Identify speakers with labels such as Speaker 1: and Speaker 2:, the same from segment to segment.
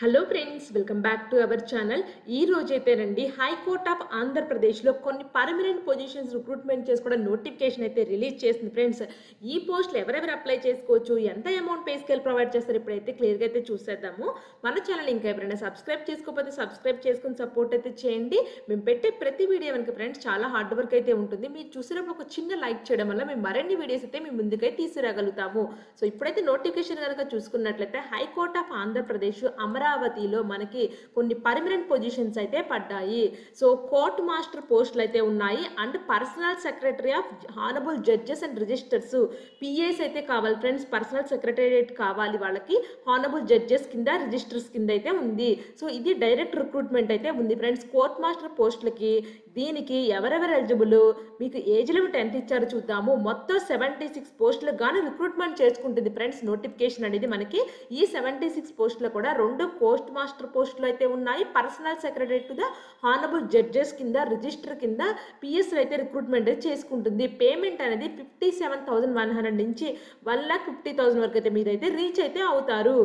Speaker 1: hello friends welcome back to our channel ఈ రోజైతేనండి high court of ఆంధ్రప్రదేశ్లో కొన్ని పర్మనెంట్ పొజిషన్స్ రిక్రూట్మెంట్ చేసుకోవడం నోటిఫికేషన్ అయితే రిలీజ్ చేసింది ఫ్రెండ్స్ ఈ పోస్టులు ఎవరెవరు అప్లై చేసుకోవచ్చు ఎంత అమౌంట్ పే స్కేల్ ప్రొవైడ్ చేస్తారు ఇప్పుడైతే క్లియర్గా అయితే చూసేద్దాము మన ఛానల్ ఇంకా ఎవరైనా సబ్స్క్రైబ్ చేసుకోకపోతే సబ్స్క్రైబ్ చేసుకుని సపోర్ట్ అయితే చేయండి మేము పెట్టే ప్రతి వీడియో వెనక ఫ్రెండ్స్ చాలా హార్డ్ వర్క్ అయితే ఉంటుంది మీరు చూసినప్పుడు ఒక చిన్న లైక్ చేయడం వల్ల మేము మరిన్ని వీడియోస్ అయితే మేము ముందుకై తీసుకురాగలుగుతాము సో ఇప్పుడైతే నోటిఫికేషన్ కనుక చూసుకున్నట్లయితే హైకోర్ట్ ఆఫ్ ఆంధ్రప్రదేశ్ అమరావతిలో మనకి కొన్ని పర్మనెంట్ పొజిషన్స్ అయితే పడ్డాయి సో కోర్ట్ మాస్టర్ పోస్టులు అయితే ఉన్నాయి and personal secretary of honourable judges and registrars PAs అయితే కావాలి ఫ్రెండ్స్ పర్సనల్ సెక్రటేరియట్ కావాలి వాళ్ళకి హానబుల్ జడ్జెస్ కింద రిజిస్టర్స్ కింద అయితే ఉంది సో ఇది డైరెక్ట్ రిక్రూట్మెంట్ అయితే ఉంది ఫ్రెండ్స్ కోర్ట్ మాస్టర్ పోస్టులకి దీనికి ఎవరెవరు ఎలిజిబుల్ మీకు ఏజ్ లిమిట్ ఎంత ఇచ్చారో చూద్దాము మొత్తం సెవెంటీ సిక్స్ పోస్టులకు గాను రిక్రూట్మెంట్ చేసుకుంటుంది ఫ్రెండ్స్ నోటిఫికేషన్ అనేది మనకి ఈ సెవెంటీ సిక్స్ పోస్టులు కూడా రెండు పోస్ట్ మాస్టర్ పోస్టులు అయితే ఉన్నాయి personal secretary to the honourable judges కింద రిజిస్టర్ కింద పిఎస్లు అయితే రిక్రూట్మెంట్ అయితే చేసుకుంటుంది పేమెంట్ అనేది fifty seven thousand one hundred నుంచి వన్ లాక్ ఫిఫ్టీ థౌసండ్ వరకు అయితే మీరైతే రీచ్ అయితే అవుతారు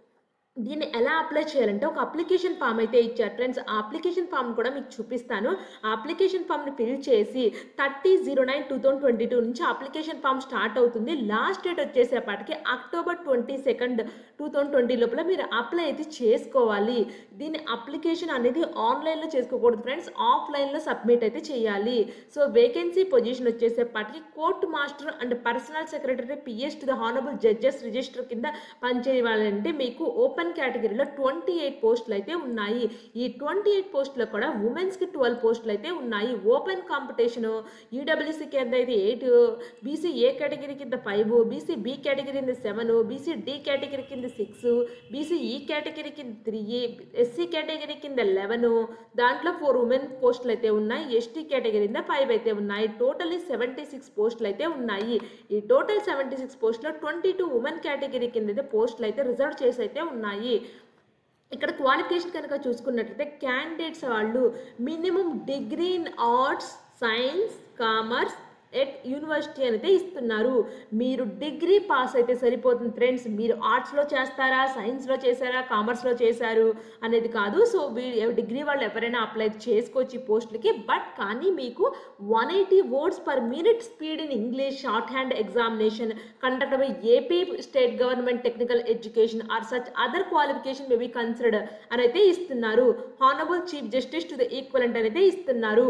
Speaker 1: దీన్ని ఎలా అప్లై చేయాలంటే ఒక అప్లికేషన్ ఫామ్ అయితే ఇచ్చారు ఫ్రెండ్స్ ఆ అప్లికేషన్ ఫామ్ కూడా మీకు చూపిస్తాను ఆ అప్లికేషన్ ఫామ్ని ఫిల్ చేసి thirty zero nine two thousand twenty two నుంచి అప్లికేషన్ ఫామ్ స్టార్ట్ అవుతుంది లాస్ట్ డేట్ వచ్చేసేపటికి October twenty second two thousand twenty లోపల మీరు అప్లై అయితే చేసుకోవాలి దీని అప్లికేషన్ అనేది ఆన్లైన్లో చేసుకోకూడదు ఫ్రెండ్స్ ఆఫ్లైన్లో సబ్మిట్ అయితే చేయాలి సో వేకెన్సీ పొజిషన్ వచ్చేసేపటికి court master and personal secretary PS to the honourable judges registrar కింద పనిచేయాలంటే మీకు ఓపెన్ కేటగిరీలో ట్వంటీ ఎయిట్ పోస్టులు అయితే ఉన్నాయి ఈ ట్వంటీ ఎయిట్ పోస్టులో కూడా ఉమెన్స్కి ట్వెల్వ్ పోస్టులు అయితే ఉన్నాయి ఓపెన్ కాంపిటీషన్ ఈడబ్ల్యూసీ కింద అయితే ఎయిట్ బీసీ ఏ కేటగిరీ కింద ఫైవ్ బీసీ బి కేటగిరీ కింద సెవెన్ బీసీ డి కేటగిరీ కింద సిక్స్ బీసీ ఈ కేటగిరీ కింద త్రీ ఎస్సీ కేటగిరీ కింద లెవెన్ దాంట్లో ఫోర్ ఉమెన్ పోస్టులు అయితే ఉన్నాయి ఎస్టీ కేటగిరీ కింద ఫైవ్ అయితే ఉన్నాయి టోటల్లీ సెవెంటీ సిక్స్ పోస్టులు అయితే ఉన్నాయి ఈ టోటల్ సెవెంటీ సిక్స్ పోస్టులో ట్వంటీ టూ ఉమెన్ కేటగిరీ కింద అయితే పోస్టులు అయితే రిజర్వ్ చేసి అయితే ఉన్నాయి ఇక్కడ క్వాలిఫికేషన్ కనుక చూసుకున్నట్లయితే క్యాండిడేట్స్ వాళ్ళు minimum degree in arts science commerce at university అయితే ఇస్తున్నారు మీరు డిగ్రీ పాస్ అయితే సరిపోతుంది ఫ్రెండ్స్ మీరు ఆర్ట్స్లో చేస్తారా సైన్స్లో చేశారా కామర్స్లో చేశారు అనేది కాదు సో డిగ్రీ వాళ్ళు ఎవరైనా అప్లై చేసుకోవచ్చు ఈ పోస్టులకి బట్ కానీ మీకు one eighty words per minute speed in English shorthand examination conduct by AP state government technical education or such other qualification may be considered అని అయితే ఇస్తున్నారు honourable chief justice to the equivalent అని అయితే ఇస్తున్నారు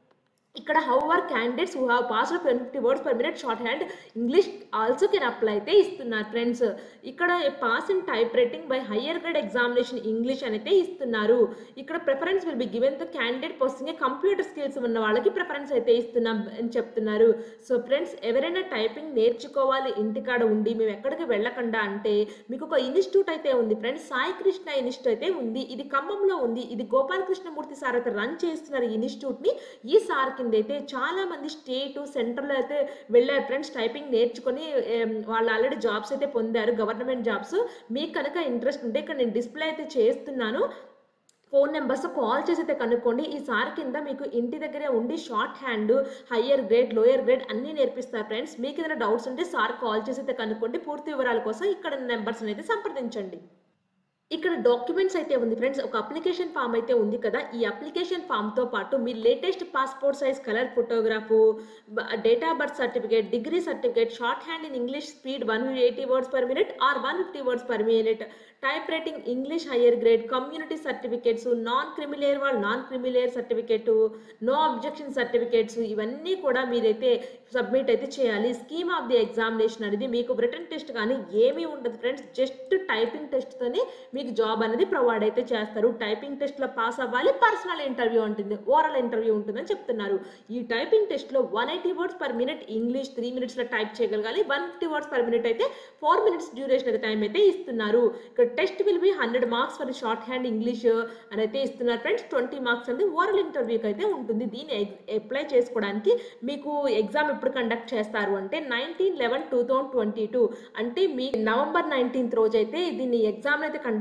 Speaker 1: ఇక్కడ how are candidates who have pass twenty fifty words per minute shorthand English also can apply అయితే ఇస్తున్నారు friends ఇక్కడ pass in typewriting by higher grade examination English అని అయితే ఇస్తున్నారు ఇక్కడ preference will be given the candidate posting computer skills ఉన్న వాళ్ళకి preference అయితే ఇస్తున్నాం అని చెప్తున్నారు సో ఫ్రెండ్స్ ఎవరైనా టైపింగ్ నేర్చుకోవాలి ఇంటికాడ ఉండి మేము ఎక్కడికి వెళ్ళకుండా అంటే మీకు ఒక ఇన్స్టిట్యూట్ అయితే ఉంది ఫ్రెండ్స్ సాయి కృష్ణ ఇన్స్టిట్యూట్ అయితే ఉంది ఇది ఖమ్మంలో ఉంది ఇది గోపాలకృష్ణమూర్తి సార్ అయితే రన్ చేస్తున్నారు ఈ ఇన్స్టిట్యూట్ని ఈ సార్ కింద అయితే చాలా మంది స్టేట్ సెంట్రల్ అయితే వెళ్ళారు ఫ్రెండ్స్ టైపింగ్ నేర్చుకొని ఏం, వాళ్ళు ఆల్రెడీ జాబ్స్ అయితే పొందారు గవర్నమెంట్ జాబ్స్ మీకు కనుక ఇంట్రెస్ట్ ఉంటే ఇక్కడ నేను డిస్ప్లే అయితే చేస్తున్నాను ఫోన్ నెంబర్స్ కాల్ చేసి అయితే కనుక్కోండి ఈ సార్ కింద మీకు ఇంటి దగ్గరే ఉండి shorthand higher grade lower grade అన్నీ నేర్పిస్తారు ఫ్రెండ్స్ మీకు ఏదైనా డౌట్స్ ఉంటే సార్ కాల్ చేసి అయితే కనుక్కోండి పూర్తి వివరాల కోసం ఇక్కడ నెంబర్స్ అయితే సంప్రదించండి ఇక్కడ డాక్యుమెంట్స్ అయితే ఉంది ఫ్రెండ్స్ ఒక అప్లికేషన్ ఫామ్ అయితే ఉంది కదా ఈ అప్లికేషన్ ఫామ్తో పాటు మీ latest passport size colour photograph date of birth certificate degree certificate shorthand in English speed one eighty words per minute or one fifty words per minute typewriting English higher grade community certificates non creamy layer వాళ్ళు non creamy layer certificate no objection certificates ఇవన్నీ కూడా మీరైతే submit అయితే చేయాలి scheme of the examination అనేది మీకు return test కానీ ఏమీ ఉండదు ఫ్రెండ్స్ జస్ట్ టైపింగ్ టెస్ట్తోనే మీకు జాబ్ అనేది ప్రొవైడ్ అయితే చేస్తారు టైపింగ్ టెస్ట్లో పాస్ అవ్వాలి పర్సనల్ ఇంటర్వ్యూ ఉంటుంది ఓరల్ ఇంటర్వ్యూ ఉంటుందని చెప్తున్నారు ఈ టైపింగ్ టెస్ట్లో one eighty words per minute English three మినిట్స్లో టైప్ చేయగలగాలి one fifty words per minute అయితే ఫోర్ మినిట్స్ డ్యూరేషన్ అయితే టైం అయితే ఇస్తున్నారు ఇక్కడ test will be hundred marks for shorthand English అని అయితే ఇస్తున్నారు ఫ్రెండ్స్ ట్వంటీ మార్క్స్ అనేది ఓరల్ ఇంటర్వ్యూకి అయితే ఉంటుంది దీన్ని అప్లై చేసుకోవడానికి మీకు ఎగ్జామ్ ఎప్పుడు కండక్ట్ చేస్తారు అంటే nineteen eleven two thousand twenty two అంటే మీ నవంబర్ నైన్టీన్త్ రోజు అయితే దీన్ని ఎగ్జామ్ అయితే కండక్ట్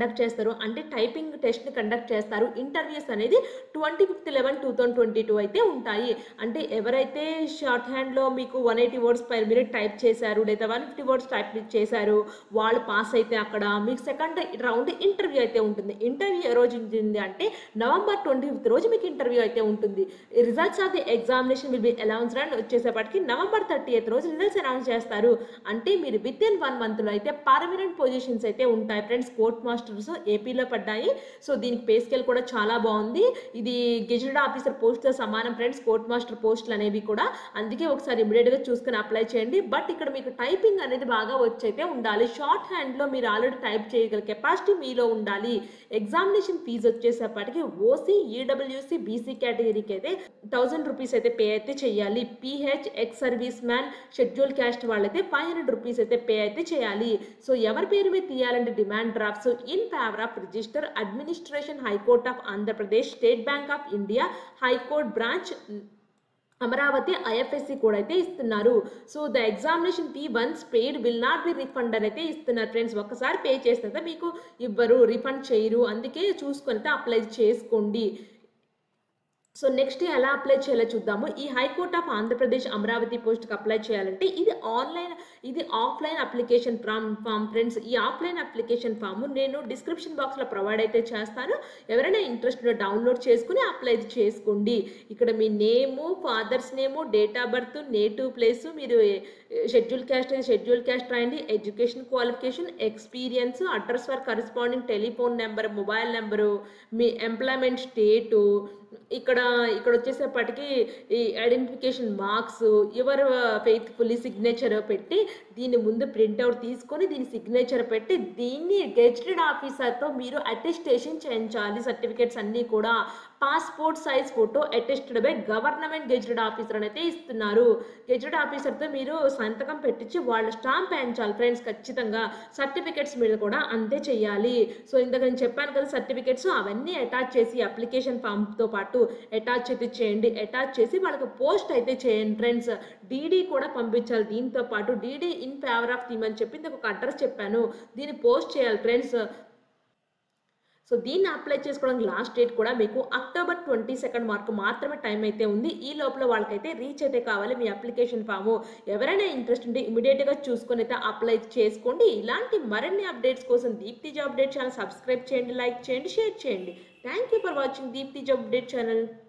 Speaker 1: కండక్ట్ చేస్తారు అంటే టైపింగ్ టెస్ట్ని కండక్ట్ చేస్తారు ఇంటర్వ్యూస్ అనేది twenty fifth eleven two thousand twenty two అయితే ఉంటాయి అంటే ఎవరైతే షార్ట్ హ్యాండ్లో మీకు one eighty words per minute type చేశారు లేదా వన్ ఫిఫ్టీ వర్డ్స్ టైప్ చేశారు వాళ్ళు పాస్ అయితే అక్కడ మీకు సెకండ్ రౌండ్ ఇంటర్వ్యూ అయితే ఉంటుంది ఇంటర్వ్యూ ఏ రోజు ఉంటుంది అంటే నవంబర్ ట్వంటీ ఫిఫ్త్ రోజు మీకు ఇంటర్వ్యూ అయితే ఉంటుంది results of the examination will be announce and వచ్చేసేపటికి నవంబర్ థర్టీ ఎయిత్ రోజు రిజల్ట్స్ అనౌన్స్ చేస్తారు అంటే మీరు విత్ ఇన్ వన్ మంత్లో అయితే పర్మనెంట్ పొజిషన్స్ అయితే ఉంటాయి ఫ్రెండ్స్ కోర్ట్ మాస్టర్స్ ఏపీలో పడ్డాయి సో దీనికి పే స్కేల్ కూడా చాలా బాగుంది ఇది గెజెటెడ్ ఆఫీసర్ పోస్ట్తో సమానం ఫ్రెండ్స్ కోర్ట్ మాస్టర్ పోస్టులు అనేవి కూడా అందుకే ఒకసారి ఇమీడియట్గా చూసుకుని అప్లై చేయండి బట్ ఇక్కడ మీకు టైపింగ్ అనేది బాగా వచ్చైతే ఉండాలి షార్ట్ హ్యాండ్లో మీరు ఆల్రెడీ టైప్ చేయగల కెపాసిటీ మీలో ఉండాలి ఎగ్జామినేషన్ ఫీజు వచ్చేసేపటికి ఓసీ ఈడబ్ల్యూసి బీసీ కేటగిరీకి అయితే థౌజండ్ రూపీస్ అయితే పే అయితే చేయాలి PH ex serviceman schedule caste వాళ్ళైతే ఫైవ్ హండ్రెడ్ రూపీస్ అయితే పే అయితే చేయాలి సో ఎవరి పేరు మీద తీయాలంటే demand drafts in favour of registrar administration high court of Andhra Pradesh state bank of India high court branch Amaravati IFSC కూడా అయితే ఇస్తున్నారు so the examination fee once paid will not be refund అని అయితే ఇస్తున్నారు ఫ్రెండ్స్ ఒక్కసారి పే చేస్తే మీకు ఇవ్వరు రిఫండ్ చేయరు అందుకే చూసుకొని అప్లై చేసుకోండి సో నెక్స్ట్ ఎలా అప్లై చేయాలో చూద్దాము ఈ హైకోర్ట్ ఆఫ్ ఆంధ్రప్రదేశ్ అమరావతి పోస్ట్కి అప్లై చేయాలంటే ఇది ఆన్లైన్ ఇది offline application form form friends ఈ ఆఫ్లైన్ అప్లికేషన్ ఫామ్ నేను డిస్క్రిప్షన్ బాక్స్లో ప్రొవైడ్ అయితే చేస్తాను ఎవరైనా ఇంట్రెస్ట్ డౌన్లోడ్ చేసుకుని అప్లై చేసుకోండి ఇక్కడ మీ name father's name date of birth native place మీరు షెడ్యూల్ క్యాస్ట్ షెడ్యూల్ క్యాస్ట్ రాయండి education qualification experience address for corresponding telephone number mobile number మీ ఎంప్లాయ్మెంట్ స్టేటు ఇక్కడ ఇక్కడ వచ్చేసేపటికి ఈ identification marks yours faithfully signature పెట్టి దీని ముందు ప్రింట్అవుట్ తీసుకొని దీని సిగ్నేచర్ పెట్టి దీన్ని గెజిటెడ్ ఆఫీసర్తో మీరు అటెస్టేషన్ చేయించాలి సర్టిఫికేట్స్ అన్నీ కూడా passport size photo attested by government gazetted officer అని అయితే ఇస్తున్నారు గెజిటెడ్ ఆఫీసర్తో మీరు సంతకం పెట్టించి వాళ్ళ స్టాంప్ వేయించాలి ఫ్రెండ్స్ ఖచ్చితంగా సర్టిఫికేట్స్ మీద కూడా అంతే చేయాలి సో ఇందాక నేను చెప్పాను కదా సర్టిఫికేట్స్ అవన్నీ అటాచ్ చేసి అప్లికేషన్ ఫామ్తో పాటు అటాచ్ అయితే చేయండి అటాచ్ చేసి వాళ్ళకి పోస్ట్ అయితే చేయండి ఫ్రెండ్స్ డీడీ కూడా పంపించాలి దీంతో పాటు DD in favour of them అని చెప్పి ఇందాక ఒక అడ్రస్ చెప్పాను దీన్ని పోస్ట్ చేయాలి ఫ్రెండ్స్ సో దీన్ని అప్లై చేసుకోవడానికి లాస్ట్ డేట్ కూడా మీకు అక్టోబర్ ట్వంటీ సెకండ్ మార్క్ మాత్రమే టైం అయితే ఉంది ఈ లోపల వాళ్ళకైతే రీచ్ అయితే కావాలి మీ అప్లికేషన్ ఫాము ఎవరైనా ఇంట్రెస్ట్ ఉంటే ఇమీడియట్గా చూసుకొని అయితే అప్లై చేసుకోండి ఇలాంటి మరిన్ని అప్డేట్స్ కోసం Deepthi job update channel subscribe చేయండి లైక్ చేయండి షేర్ చేయండి thank you for watching Deepthi job update channel